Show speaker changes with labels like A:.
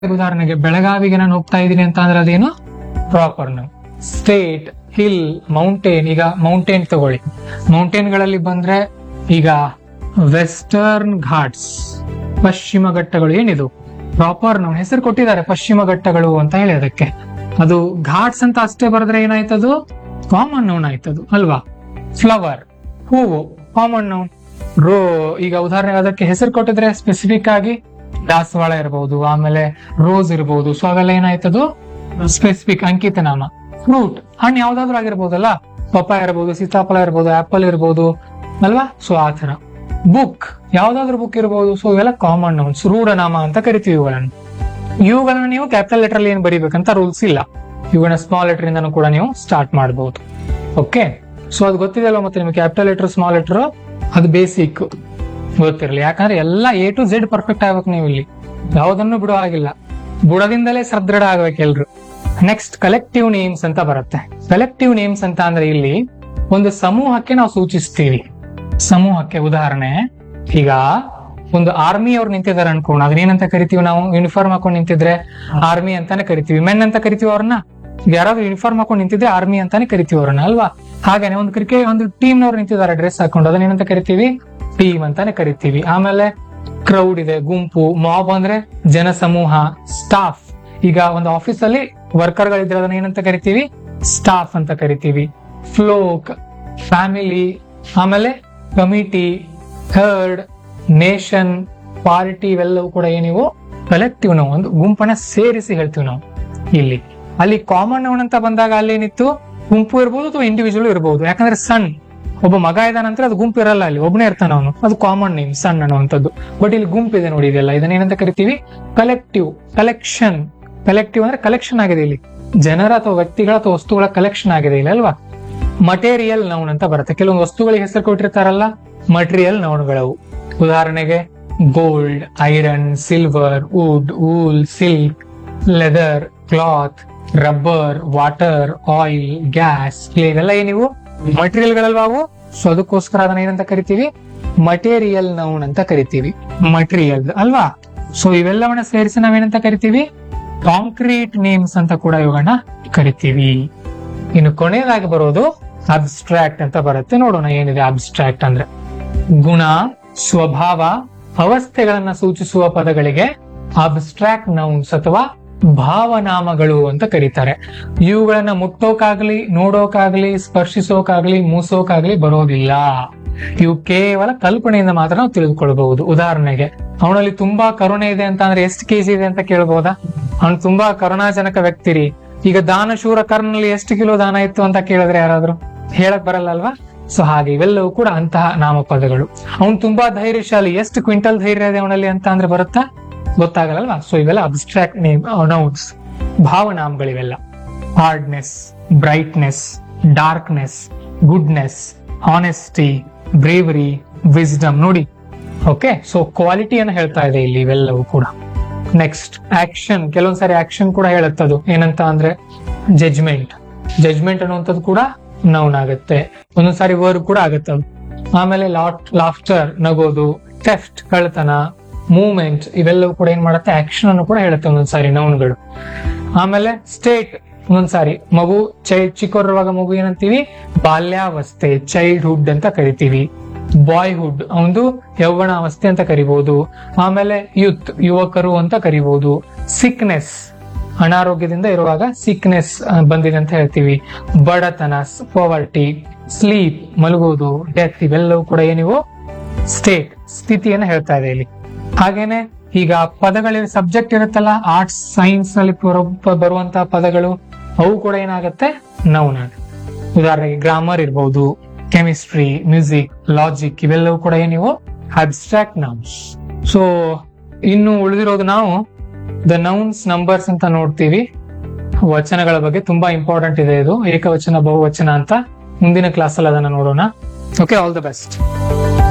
A: ಉದಾಹರಣೆಗೆ ಬೆಳಗಾವಿಗೆ ನಾನು ಹೋಗ್ತಾ ಇದ್ದೀನಿ ಅಂತ ಅಂದ್ರೆ ಅದೇನು proper noun state hill mountain ಈಗ ಮೌಂಟೇನ್ ತಗೊಳ್ಳಿ ಮೌಂಟೇನ್ ಗಳಲ್ಲಿ ಬಂದ್ರೆ ಈಗ ವೆಸ್ಟರ್ನ್ ಘಾಟ್ಸ್ ಪಶ್ಚಿಮ ಘಟ್ಟಗಳು ಏನಿದು ಪ್ರಾಪರ್ ನೌನ್ ಹೆಸರು ಕೊಟ್ಟಿದ್ದಾರೆ ಪಶ್ಚಿಮ ಘಟ್ಟಗಳು ಅಂತ ಹೇಳಿ ಅದಕ್ಕೆ ಅದು ಘಾಟ್ಸ್ ಅಂತ ಅಷ್ಟೇ ಬರೆದ್ರೆ ಏನಾಯ್ತದು ಕಾಮನ್ ನೌನ್ ಆಯ್ತದು ಅಲ್ವಾ ಫ್ಲವರ್ ಹೂವು ಕಾಮನ್ ನೌನ್ ರೋ ಈಗ ಉದಾಹರಣೆಗೆ ಅದಕ್ಕೆ ಹೆಸರು ಕೊಟ್ಟಿದ್ರೆ ಸ್ಪೆಸಿಫಿಕ್ ಆಗಿ ದಾಸವಾಳ ಇರಬಹುದು ಆಮೇಲೆ ರೋಸ್ ಇರಬಹುದು ಸೊ ಅವೆಲ್ಲ ಏನಾಯ್ತದು ಸ್ಪೆಸಿಫಿಕ್ ಅಂಕಿತ ನಾಮ ಫ್ರೂಟ್ ಹಣ್ಣು ಯಾವ್ದಾದ್ರು ಆಗಿರ್ಬೋದಲ್ಲ ಪಪ್ಪಾಯ ಇರಬಹುದು ಸೀತಾಫಲ ಇರಬಹುದು ಆಪಲ್ ಇರಬಹುದು ಅಲ್ವಾ ಸೊ ಆ ತರ ಬುಕ್ ಯಾವ್ದಾದ್ರು ಬುಕ್ ಇರಬಹುದು ಸೊ ಇವೆಲ್ಲ ಕಾಮನ್ ನೌನ್ಸ್ ರೂಢನಾಮ ಅಂತ ಕರಿತೀವಿ ಇವುಗಳನ್ನು ಇವುಗಳನ್ನ ನೀವು ಕ್ಯಾಪಿಟಲ್ ಲೆಟರ್ ಅಲ್ಲಿ ಏನ್ ಬರಿಬೇಕಂತ ರೂಲ್ಸ್ ಇಲ್ಲ ಇವುಗಳನ್ನ ಸ್ಮಾಲ್ ಲೆಟರ್ ಇಂದನೂ ಕೂಡ ನೀವು ಸ್ಟಾರ್ಟ್ ಮಾಡಬಹುದು ಓಕೆ ಸೊ ಅದು ಗೊತ್ತಿದೆಯಲ್ಲ ಮತ್ತೆ ನಿಮಗೆ ಕ್ಯಾಪಿಟಲ್ ಲೆಟರ್ ಸ್ಮಾಲ್ ಲೆಟರ್ ಅದು ಬೇಸಿಕ್ ಗೊತ್ತಿರಲಿ ಯಾಕಂದ್ರೆ ಎಲ್ಲ ಎ ಟು ಝೆಡ್ ಪರ್ಫೆಕ್ಟ್ ಆಗ್ಬೇಕು ನೀವು ಇಲ್ಲಿ ಯಾವುದನ್ನು ಬಿಡೋ ಹಾಗಿಲ್ಲ ಬುಡದಿಂದಲೇ ಸದೃಢ ಆಗ್ಬೇಕು ಎಲ್ರು ನೆಕ್ಸ್ಟ್ ಕಲೆಕ್ಟಿವ್ ನೇಮ್ಸ್ ಅಂತ ಬರುತ್ತೆ ಕಲೆಕ್ಟಿವ್ ನೇಮ್ಸ್ ಅಂತ ಅಂದ್ರೆ ಇಲ್ಲಿ ಒಂದು ಸಮೂಹಕ್ಕೆ ನಾವು ಸೂಚಿಸ್ತೀವಿ ಸಮೂಹಕ್ಕೆ ಉದಾಹರಣೆ ಈಗ ಒಂದು ಆರ್ಮಿ ಅವ್ರು ನಿಂತಿದ್ದಾರೆ ಅನ್ಕೋಣ ಅದನ್ನೇನಂತ ಕರಿತೀವಿ ನಾವು ಯೂನಿಫಾರ್ಮ್ ಹಾಕೊಂಡು ನಿಂತಿದ್ರೆ ಆರ್ಮಿ ಅಂತಾನೆ ಕರಿತೀವಿ ಮೆನ್ ಅಂತ ಕರಿತೀವಿ ಅವ್ರನ್ನ ಈಗ ಯಾರಾದ್ರೂ ಯೂನಿಫಾರ್ಮ್ ಹಾಕೊಂಡು ನಿಂತಿದ್ರೆ ಆರ್ಮಿ ಅಂತಾನೆ ಕರಿತೀವಿ ಅವ್ರನ್ನ ಅಲ್ವಾ ಹಾಗೇನೆ ಒಂದು ಕ್ರಿಕೆಟ್ ಒಂದು ಟೀಮ್ ನವ್ರು ನಿಂತಿದ್ದಾರೆ ಡ್ರೆಸ್ ಹಾಕೊಂಡು ಅದನ್ನೇನಂತ ಕರಿತೀವಿ ಟೀಮ್ ಅಂತಾನೆ ಕರಿತೀವಿ ಆಮೇಲೆ ಕ್ರೌಡ್ ಇದೆ ಗುಂಪು ಮಾಬ್ ಅಂದ್ರೆ ಜನಸಮೂಹ ಸ್ಟಾಫ್ ಈಗ ಒಂದು ಆಫೀಸ್ ಅಲ್ಲಿ ವರ್ಕರ್ ಗಳಿದ್ರೆ ಅದನ್ನ ಏನಂತ ಕರಿತೀವಿ ಸ್ಟಾಫ್ ಅಂತ ಕರಿತೀವಿ ಫ್ಲೋಕ್ ಫ್ಯಾಮಿಲಿ ಆಮೇಲೆ ಕಮಿಟಿ ಥರ್ಡ್ ನೇಷನ್ ಪಾರ್ಟಿ ಇವೆಲ್ಲವೂ ಕೂಡ ಏನಿವು ಕಲೆಕ್ಟಿವ್ ನಾವು ಒಂದು ಗುಂಪನ್ನ ಸೇರಿಸಿ ಹೇಳ್ತೀವಿ ನಾವು ಇಲ್ಲಿ ಅಲ್ಲಿ ಕಾಮನ್ ನೌನ್ ಅಂತ ಬಂದಾಗ ಅಲ್ಲಿ ಏನಿತ್ತು ಗುಂಪು ಇರ್ಬೋದು ಅಥವಾ ಇಂಡಿವಿಜುವಲ್ ಇರ್ಬೋದು ಯಾಕಂದ್ರೆ ಸಣ್ಣ ಒಬ್ಬ ಮಗ ಇದಾನಂದ್ರೆ ಅದು ಗುಂಪು ಇರಲ್ಲ ಅಲ್ಲಿ ಒಬ್ಬನೇ ಇರ್ತಾನ ಅವನು ಅದು ಕಾಮನ್ ನೇಮ್ ಸಣ್ಣ ಅನ್ನುವಂಥದ್ದು ಬಟ್ ಇಲ್ಲಿ ಗುಂಪು ಇದೆ ನೋಡಿ ಇದೆಲ್ಲ ಇದನ್ನ ಏನಂತ ಕರಿತೀವಿ ಕಲೆಕ್ಟಿವ್ ಕಲೆಕ್ಷನ್ ಕಲೆಕ್ಟಿವ್ ಅಂದ್ರೆ ಕಲೆಕ್ಷನ್ ಆಗಿದೆ ಇಲ್ಲಿ ಜನರ ಅಥವಾ ವ್ಯಕ್ತಿಗಳ ಅಥವಾ ವಸ್ತುಗಳ ಕಲೆಕ್ಷನ್ ಆಗಿದೆ ಇಲ್ಲಿ ಅಲ್ವಾ ಮಟೇರಿಯಲ್ ನೌನ್ ಅಂತ ಬರುತ್ತೆ ಕೆಲವೊಂದು ವಸ್ತುಗಳಿಗೆ ಹೆಸರು ಕೊಟ್ಟಿರ್ತಾರಲ್ಲ ಮಟೀರಿಯಲ್ ನೌನ್ಗಳವು ಉದಾಹರಣೆಗೆ gold iron silver wood wool silk leather cloth rubber water oil gas ಇವೆಲ್ಲ ಏನಿವು ಮಟೀರಿಯಲ್ ಗಳಲ್ವಾ ಅವು ಸೊ ಅದಕ್ಕೋಸ್ಕರ ಅದನ್ನ ಏನಂತ ಕರಿತೀವಿ ಮಟೇರಿಯಲ್ ನೌನ್ ಅಂತ ಕರಿತೀವಿ ಮಟೀರಿಯಲ್ ಅಲ್ವಾ ಸೊ ಇವೆಲ್ಲವನ್ನ ಸೇರಿಸಿ ನಾವೇನಂತ ಕರಿತೀವಿ ಕಾಂಕ್ರೀಟ್ ನೇಮ್ಸ್ ಅಂತ ಕೂಡ ಇವುಗಳನ್ನ ಕರಿತೀವಿ ಇನ್ನು ಕೊನೆಯದಾಗಿ ಬರೋದು ಅಬ್ಸ್ಟ್ರಾಕ್ಟ್ ಅಂತ ಬರುತ್ತೆ ನೋಡೋಣ ಏನಿದೆ ಅಬ್ಸ್ಟ್ರಾಕ್ಟ್ ಅಂದ್ರೆ ಗುಣ ಸ್ವಭಾವ ಅವಸ್ಥೆಗಳನ್ನ ಸೂಚಿಸುವ ಪದಗಳಿಗೆ ಅಬ್ಸ್ಟ್ರಾಕ್ಟ್ ನೌನ್ಸ್ ಅಥವಾ ಭಾವನಾಮಗಳು ಅಂತ ಕರೀತಾರೆ ಇವುಗಳನ್ನ ಮುಟ್ಟೋಕಾಗ್ಲಿ ನೋಡೋಕಾಗ್ಲಿ ಸ್ಪರ್ಶಿಸೋಕಾಗ್ಲಿ ಮೂಸೋಕಾಗ್ಲಿ ಬರೋದಿಲ್ಲ ಇವು ಕೇವಲ ಕಲ್ಪನೆಯಿಂದ ಮಾತ್ರ ನಾವು ತಿಳಿದುಕೊಳ್ಬಹುದು ಉದಾಹರಣೆಗೆ ಅವನಲ್ಲಿ ತುಂಬಾ ಕರುಣೆ ಇದೆ ಅಂತ ಅಂದ್ರೆ ಎಷ್ಟು ಕೆಜಿ ಇದೆ ಅಂತ ಕೇಳ್ಬೋದಾ ಅವನು ತುಂಬಾ ಕರುಣಾಜನಕ ವ್ಯಕ್ತಿ ರೀ ಈಗ ದಾನಶೂರ ಕರ್ನಲ್ಲಿ ಎಷ್ಟು ಕಿಲೋ ದಾನ ಇತ್ತು ಅಂತ ಕೇಳಿದ್ರೆ ಯಾರಾದ್ರೂ ಹೇಳಕ್ ಬರಲ್ಲ ಅಲ್ವಾ ಸೊ ಹಾಗೆ ಇವೆಲ್ಲವೂ ಕೂಡ ಅಂತಹ ನಾಮಪದಗಳು ಅವನು ತುಂಬಾ ಧೈರ್ಯಶಾಲಿ ಎಷ್ಟು ಕ್ವಿಂಟಲ್ ಧೈರ್ಯ ಇದೆ ಅವನಲ್ಲಿ ಅಂತ ಅಂದ್ರೆ ಬರುತ್ತಾ ಗೊತ್ತಾಗಲ್ಲಲ್ವಾ ಸೊ ಇವೆಲ್ಲ ಅಬ್ಸ್ಟ್ರಾಕ್ಟ್ ನೇಮ್ ನೌನ್ಸ್ ಭಾವನಾಮಗಳಿವೆಲ್ಲ hardness brightness darkness goodness honesty bravery wisdom ನೋಡಿ ಓಕೆ ಸೊ ಕ್ವಾಲಿಟಿಯನ್ನು ಹೇಳ್ತಾ ಇದೆ ಇಲ್ಲಿ ಇವೆಲ್ಲವೂ ಕೂಡ ನೆಕ್ಸ್ಟ್ ಆಕ್ಷನ್ ಕೆಲವೊಂದ್ಸಾರಿ ಆಕ್ಷನ್ ಕೂಡ ಹೇಳುತ್ತದು ಏನಂತ ಅಂದ್ರೆ ಜಜ್ಮೆಂಟ್ ಜಜ್ಮೆಂಟ್ ಅನ್ನುವಂಥದ್ದು ಕೂಡ ನೌನ್ ಆಗುತ್ತೆ ಒಂದೊಂದ್ಸಾರಿ ವರ್ಕ್ ಕೂಡ ಆಗುತ್ತೆ ಅದು ಆಮೇಲೆ ಲಾಟ್ ಲಾಫ್ಟರ್ ನಗೋದು ಥೆಫ್ಟ್ ಕಳ್ತನ ಮೂವ್ಮೆಂಟ್ ಇವೆಲ್ಲವೂ ಕೂಡ ಏನ್ ಮಾಡುತ್ತೆ ಆಕ್ಷನ್ ಅನ್ನು ಕೂಡ ಹೇಳುತ್ತೆ ಒಂದೊಂದ್ಸಾರಿ ನೌನ್ಗಳು ಆಮೇಲೆ ಸ್ಟೇಟ್ ಒಂದೊಂದ್ಸಾರಿ ಮಗು ಚೈಲ್ಡ್ ಚಿಕ್ಕವರಿರುವಾಗ ಮಗು ಏನಂತೀವಿ ಬಾಲ್ಯಾವಸ್ಥೆ ಚೈಲ್ಡ್ಹುಡ್ ಅಂತ ಕರಿತೀವಿ ಬಾಯ್ಹುಡ್ ಒಂದು ಯೌವನಾವಸ್ಥೆ ಅಂತ ಕರಿಬಹುದು ಆಮೇಲೆ ಯೂತ್ ಯುವಕರು ಅಂತ ಕರಿಬಹುದು ಸಿಕ್ನೆಸ್ ಅನಾರೋಗ್ಯದಿಂದ ಇರುವಾಗ ಸಿಕ್ನೆಸ್ ಬಂದಿದೆ ಅಂತ ಹೇಳ್ತೀವಿ ಬಡತನ ಪವರ್ಟಿ ಸ್ಲೀಪ್ ಮಲಗೋದು ಡೆತ್ ಇವೆಲ್ಲವೂ ಕೂಡ ಏನಿವು ಸ್ಟೇಟ್ ಸ್ಥಿತಿಯನ್ನು ಹೇಳ್ತಾ ಇದೆ ಇಲ್ಲಿ ಹಾಗೇನೆ ಈಗ ಪದಗಳ ಸಬ್ಜೆಕ್ಟ್ ಇರುತ್ತಲ್ಲ ಆರ್ಟ್ಸ್ ಸೈನ್ಸ್ ನಲ್ಲಿ ಬರೋ- ಬರುವಂತಹ ಪದಗಳು ಅವು ಕೂಡ ಏನಾಗುತ್ತೆ ನೌನ್ ಆಗುತ್ತೆ ಉದಾಹರಣೆಗೆ ಗ್ರಾಮರ್ ಇರ್ಬೋದು ಕೆಮಿಸ್ಟ್ರಿ ಮ್ಯೂಸಿಕ್ ಲಾಜಿಕ್ ಇವೆಲ್ಲವೂ ಕೂಡ ಏನಿವು ಅಬ್ಸ್ಟ್ರಾಕ್ಟ್ ನೌನ್ಸ್ ಸೊ ಇನ್ನು ಉಳಿದಿರೋದು ನಾವು ದ ನೌನ್ಸ್ ನಂಬರ್ಸ್ ಅಂತ ನೋಡ್ತೀವಿ ವಚನಗಳ ಬಗ್ಗೆ ತುಂಬಾ ಇಂಪಾರ್ಟೆಂಟ್ ಇದೆ ಇದು ಏಕವಚನ ಬಹುವಚನ ಅಂತ ಮುಂದಿನ ಕ್ಲಾಸ್ ಅಲ್ಲಿ ಅದನ್ನ ನೋಡೋಣ ಓಕೆ ಆಲ್ ದ ಬೆಸ್ಟ್